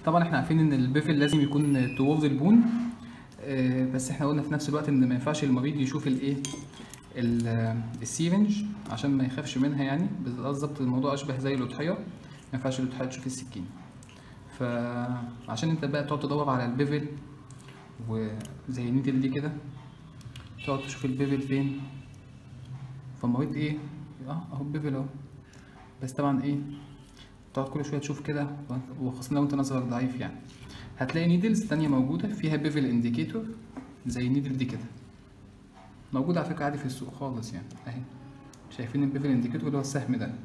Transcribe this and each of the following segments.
طبعا احنا عارفين ان البيفل لازم يكون توورد البون آه، بس احنا قلنا في نفس الوقت ان ما ينفعش المريض يشوف الايه ال- السيرنج عشان ما يخافش منها يعني بالظبط الموضوع اشبه زي الاضحيه ما ينفعش الاضحيه تشوف السكين فعشان انت بقى تقعد تدور على البيفل وزي النيدل دي كده تقعد تشوف البيفل فين فالمريض ايه اه اهو البيفل اهو بس طبعا ايه تقعد كل شويه تشوف كده وخاصه لو انت نظرك ضعيف يعني هتلاقي نيدلز تانية موجودة فيها بيفل انديكيتور زي النيدل دي كده موجودة على فكرة عادي في السوق خالص يعني اهي شايفين البيفل انديكيتور اللي هو السهم ده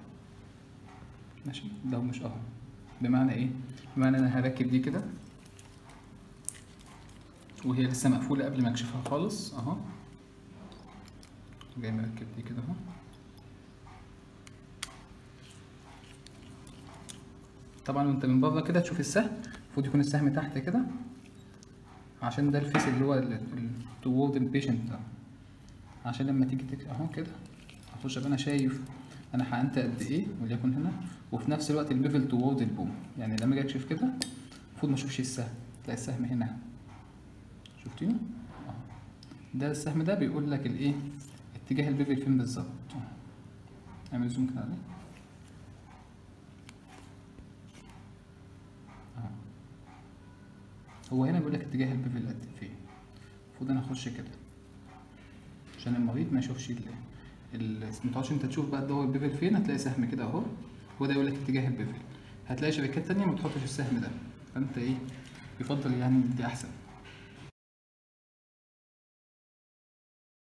ماشي ده مش اهو بمعنى ايه بمعنى انا هركب دي كده وهي لسه مقفولة قبل ما اكشفها خالص اهو جاي مركب دي كده اهو طبعا وانت من بره كده تشوف السهم المفروض يكون السهم تحت كده عشان ده الفيس اللي هو توورد البيشنت ده عشان لما تيجي تك... اهو كده اخش ابقى انا شايف انا حقنت قد ايه وليكن هنا وفي نفس الوقت البيفل توورد البوم يعني لما اجي اكشف كده المفروض ما اشوفش السهم تلاقي السهم هنا شفتيه اهو ده السهم ده بيقول لك الايه اتجاه البيفل فين بالظبط اهو. اعمل زوم كده عليه اهو. هو هنا بيقول لك اتجاه البيفل قد فين المفروض انا اخش كده عشان المريض ما يشوفش ال ال ما تقعدش انت تشوف بقى تدور البيفل فين هتلاقي سهم كده اهو هو ده يقول لك اتجاه البيفل هتلاقي شركات تانية ما تحطش السهم ده فانت ايه يفضل يعني دي احسن